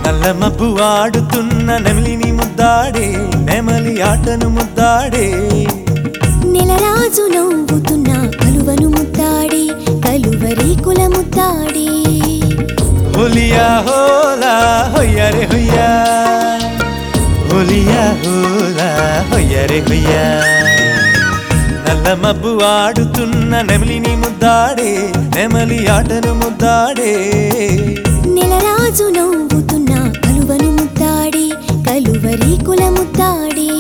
నల్ల మబ్బు ఆడుతున్న నెమలిని ముద్దాడే నెమలి ఆటను ముద్దాడే నెలరాజు నవ్వుతున్న కలువను ముద్దాడి కలువరీకుల ముద్దాడి హోలియా హోలా హొయ్యరే హొయ్యా హోలియా హోలా హొయ్యరే హొయ్యా నల్ల మబ్బు ఆడుతున్న నెమలిని ముద్దాడే నెమలి ఆటను ముద్దాడే నెలరాజు నవ్వుతున్న కలువను ముద్దాడి కలువరీకుల ముద్దాడి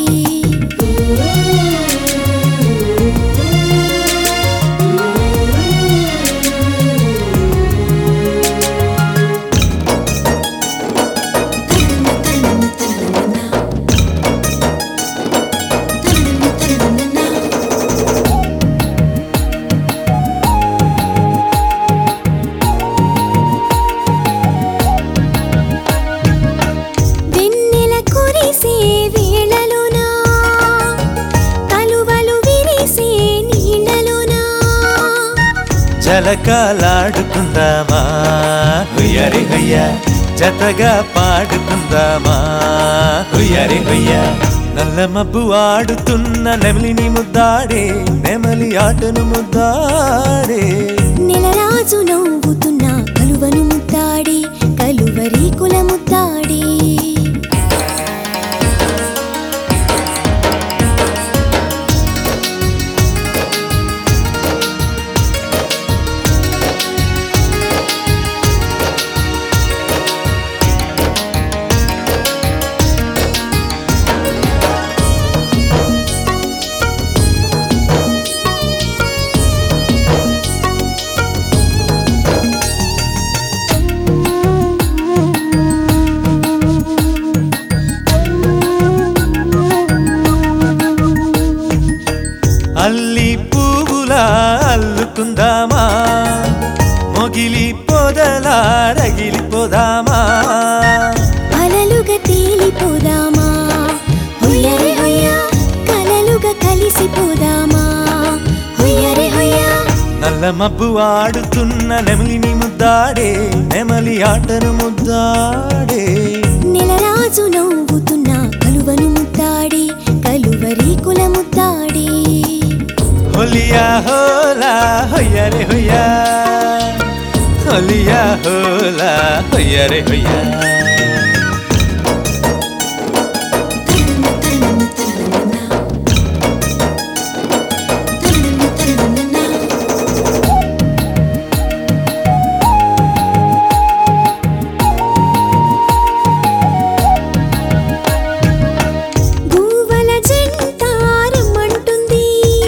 వెన్నెల కురిసే వేళలోనా కలువలు విరిసే నీళ్ళలోనా జలకాలాడుకుందామా హుయ్యరి హుయ్య జతగా పాడుకుందామా హుయ్యరి హుయ్య నల్ల మబ్బు ఆడుతున్న నెమలిని ముద్దాడే నెమలి ఆటను ముద్దాడే నెలరాజు నవ్వుతున్న కలువను ముద్దాడి కలువరీకుల ముద్దాడి అల్లి పువ్వులా అల్లుకుందామా మొగిలి పొదలా రగిలిపోదామా అలలుగా తేలిపోదామా హొయ్యరే హొయ్య కలలుగా కలిసిపోదామా హొయ్యరే హొయ్య నల్ల మబ్బు ఆడుతున్న నెమలిని ముద్దాడే నెమలి ఆటను ముద్దాడే నెలరాజు నవ్వుతున్న కలువను ముద్దాడి కలువరీకుల ముద్దాడి హోలియా హోలా హొయ్యరే హొయ్యా హోలియా హోలా హొయ్యరే హొయ్యా గువ్వల జంట రమ్మంటుంది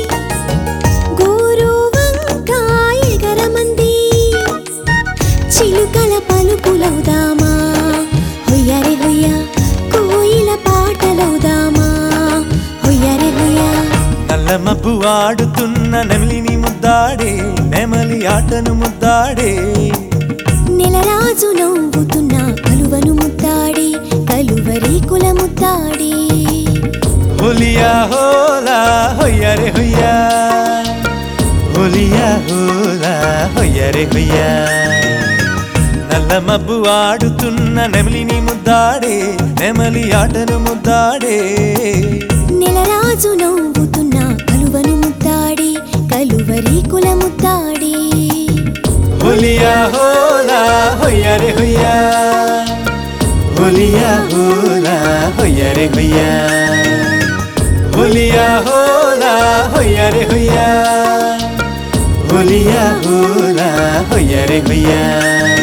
గోరు వంకాయ ఎగరమంది చిలుకల పలుకులవుదామా హొయ్యరే హొయ్య కోయిల పాటలవుదామా హొయ్యరే హొయ్య నల్ల మబ్బు ఆడుతున్న నెమలిని ముద్దాడే నెమలి ఆటను ముద్దాడే నెలరాజు నవ్వుతున్న కలువను ముద్దాడి కలువరీకుల ముద్దాడి హోలియా హోలా హొయ్యరే హొయ్యా హోలియా హోలా హొయ్యరే హొయ్యా నల్ల మబ్బు ఆడుతున్న నెమలిని ముద్దాడే నెమలి ఆటను ముద్దాడే నెలరాజు నవ్వుతున్న కలువను ముద్దాడి కలువరీకుల ముద్దాడి హోలియా హోలా హొయ్యరే హొయ్యా హోలియా హోలా హొయ్యరే హొయ్యా హోలియా హోలా హొయ్యరే హొయ్యా హోలియా హోలా హొయ్యరే హొయ్యా